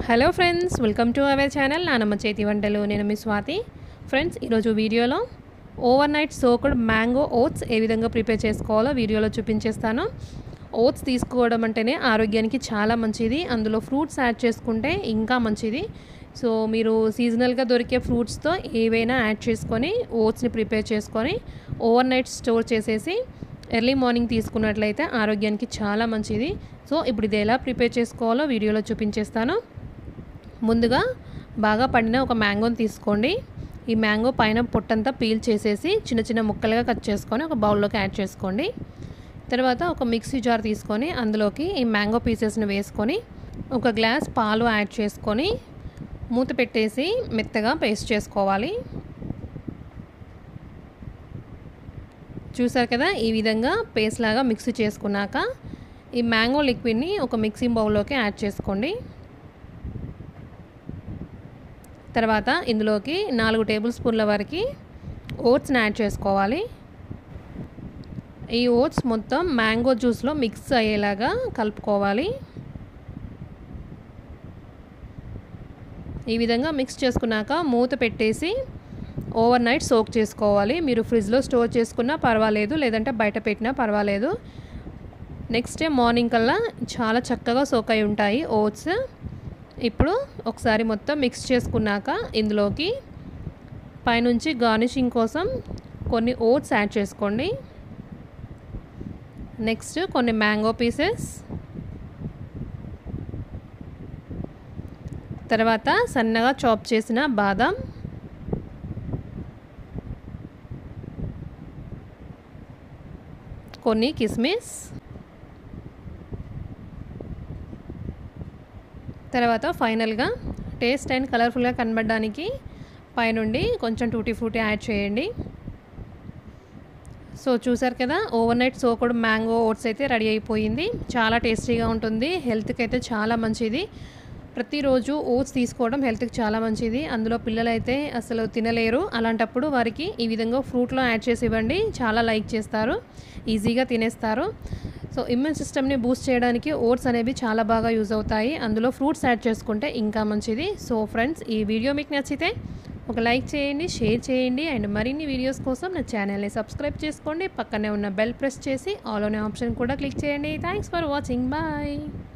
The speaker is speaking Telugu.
hello friends welcome to our channel నానమ్మ చేతి వంటలు నేను మీ స్వాతి ఫ్రెండ్స్ ఈరోజు వీడియోలో overnight soaked mango oats ఏ విధంగా ప్రిపేర్ చేసుకోవాలో వీడియోలో చూపించేస్తాను ఓట్స్ తీసుకోవడం అంటేనే ఆరోగ్యానికి చాలా మంచిది అందులో ఫ్రూట్స్ యాడ్ చేసుకుంటే ఇంకా మంచిది సో మీరు సీజనల్గా దొరికే ఫ్రూట్స్తో ఏవైనా యాడ్ చేసుకొని ఓట్స్ని ప్రిపేర్ చేసుకొని ఓవర్ నైట్ స్టోర్ చేసేసి ఎర్లీ మార్నింగ్ తీసుకున్నట్లయితే ఆరోగ్యానికి చాలా మంచిది సో ఇప్పుడు ఇది ఎలా ప్రిపేర్ చేసుకోవాలో వీడియోలో చూపించేస్తాను ముందుగా బాగా పండిన ఒక మ్యాంగోని తీసుకోండి ఈ మ్యాంగో పైన పొట్టంతా పీల్ చేసేసి చిన్న చిన్న ముక్కలుగా కట్ చేసుకొని ఒక బౌల్లోకి యాడ్ చేసుకోండి తర్వాత ఒక మిక్సీ జార్ తీసుకొని అందులోకి ఈ మ్యాంగో పీసెస్ని వేసుకొని ఒక గ్లాస్ పాలు యాడ్ చేసుకొని మూత పెట్టేసి మెత్తగా పేస్ట్ చేసుకోవాలి చూసారు కదా ఈ విధంగా పేస్ట్ లాగా మిక్సీ చేసుకున్నాక ఈ మ్యాంగో లిక్విడ్ని ఒక మిక్సింగ్ బౌల్లోకి యాడ్ చేసుకోండి తర్వాత ఇందులోకి నాలుగు టేబుల్ స్పూన్ల వరకు ఓట్స్ని యాడ్ చేసుకోవాలి ఈ ఓట్స్ మొత్తం మ్యాంగో జ్యూస్లో మిక్స్ అయ్యేలాగా కలుపుకోవాలి ఈ విధంగా మిక్స్ చేసుకున్నాక మూత పెట్టేసి ఓవర్ నైట్ సోక్ చేసుకోవాలి మీరు ఫ్రిడ్జ్లో స్టోర్ చేసుకున్నా పర్వాలేదు లేదంటే బయట పెట్టినా పర్వాలేదు నెక్స్ట్ డే మార్నింగ్ కల్లా చాలా చక్కగా సోక్ అయి ఉంటాయి ఓట్స్ ఇప్పుడు ఒకసారి మొత్తం మిక్స్ చేసుకున్నాక ఇందులోకి పైనుంచి గార్నిషింగ్ కోసం కొన్ని ఓట్స్ యాడ్ చేసుకోండి నెక్స్ట్ కొన్ని మ్యాంగో పీసెస్ తర్వాత సన్నగా చాప్ చేసిన బాదం కొన్ని కిస్మిస్ తర్వాత ఫైనల్గా టేస్ట్ అండ్ కలర్ఫుల్గా కనబడడానికి పైనుండి కొంచెం టూటీ ఫ్రూటీ యాడ్ చేయండి సో చూసారు కదా overnight soaked mango oats అయితే రెడీ అయిపోయింది చాలా టేస్టీగా ఉంటుంది హెల్త్కి అయితే చాలా మంచిది ప్రతిరోజు ఓట్స్ తీసుకోవడం హెల్త్కి చాలా మంచిది అందులో పిల్లలైతే అసలు తినలేరు అలాంటప్పుడు వారికి ఈ విధంగా ఫ్రూట్లో యాడ్ చేసి ఇవ్వండి చాలా లైక్ చేస్తారు ఈజీగా తినేస్తారు సో ఇమ్యూన్ సిస్టమ్ని బూస్ట్ చేయడానికి ఓట్స్ అనేవి చాలా బాగా యూజ్ అవుతాయి అందులో ఫ్రూట్స్ యాడ్ చేసుకుంటే ఇంకా మంచిది సో ఫ్రెండ్స్ ఈ వీడియో మీకు నచ్చితే ఒక లైక్ చేయండి షేర్ చేయండి అండ్ మరిన్ని వీడియోస్ కోసం నా ఛానల్ని సబ్స్క్రైబ్ చేసుకోండి పక్కనే ఉన్న బెల్ ప్రెస్ చేసి ఆల్ అనే ఆప్షన్ కూడా క్లిక్ చేయండి థ్యాంక్స్ ఫర్ వాచింగ్ బాయ్